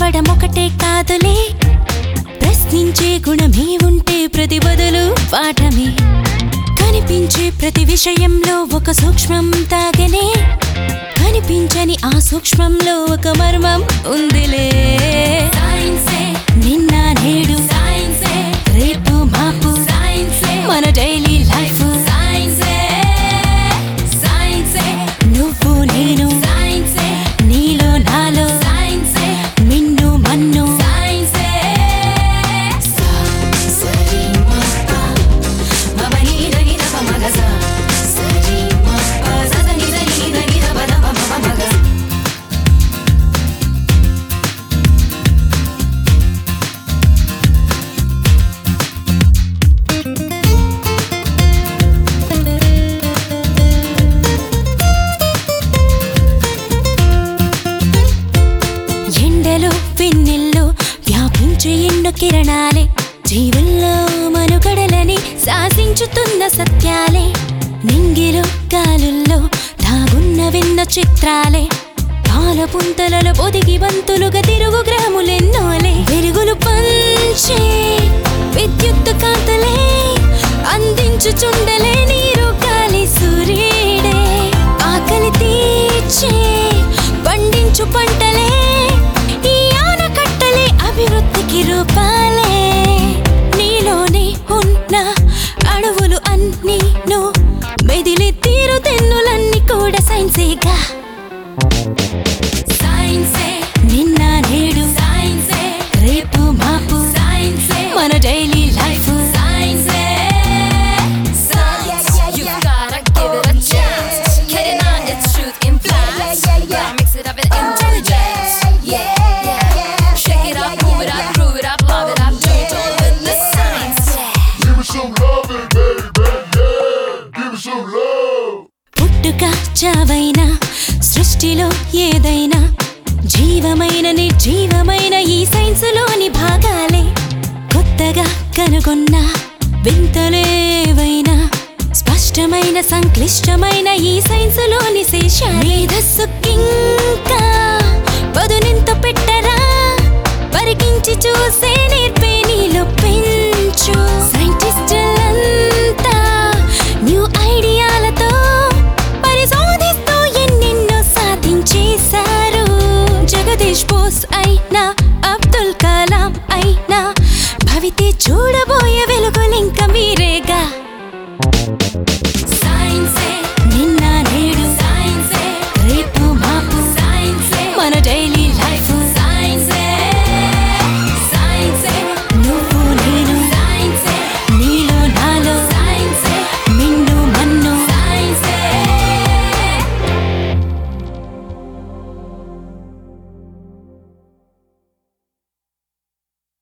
చదవడం ఒకటే కాదులే ప్రశ్నించే గుణమే ఉంటే ప్రతి బదులు పాఠమే కనిపించే ప్రతి విషయంలో ఒక సూక్ష్మం తాగనే కనిపించని ఆ సూక్ష్మంలో ఒక మర్మం ఉందిలే నిన్న నేడు రేపు మాపు మన డైలీ లైఫ్ నువ్వు నేను నీలో నాలో మిన్ను మన్ను ఎండలో వెన్నెల్లో వ్యాపించే ఎండు కిరణాలే జీవుల్లో మనుగడలని శాసించుతున్న సత్యాలే నింగిలో గాలుల్లో దాగున్న వెన్న చిత్రాలే పాలపుంతలలో పొదిగి బంతులుగా తిరుగు గ్రాములెన్నోలే వెలుగులు పంచే విద్యుత్ కాంతులే అందించుచుండలే నీరు గాలి సూర్యుడే ఆకలి తీర్చే పండించు పంటలే ఈ ఆనకట్టలే అభివృద్ధికి రూపాలే నీలోనే ఉన్న అడవులు అన్నీ ను మెదిలి తీరు తెన్నులన్నీ కూడా సైన్సేగా నిన్న నేడు రేపు మాపు మన daily life You gotta give it a chance. Kidding on its truth in flash. Gotta mix it up with intelligence. Yeah, yeah. Shake it up, move it up, groove it up, love it up, do it all with the science. Give me some loving, baby, yeah. Give me some love. పుట్టుక చావైనా సృష్టిలో ఏదైనా జీవమైన నిర్జీవమైన ఈ సైన్సులోని భాగాలే కొత్తగా కనుగొన్న వింతలేవైనా స్పష్టమైన సంక్లిష్టమైన ఈ సైన్సులోని శేషాలే మేధస్సుకింకా పదునింత పెట్టరా పరికించి చూసే నేర్పే నీలో పెంచు సైంటిస్టులంతా న్యూ ఐడియాలతో పరిశోధిస్తూ ఎన్నెన్నో సాధించేశారు జగదీష్ బోస్ అయినా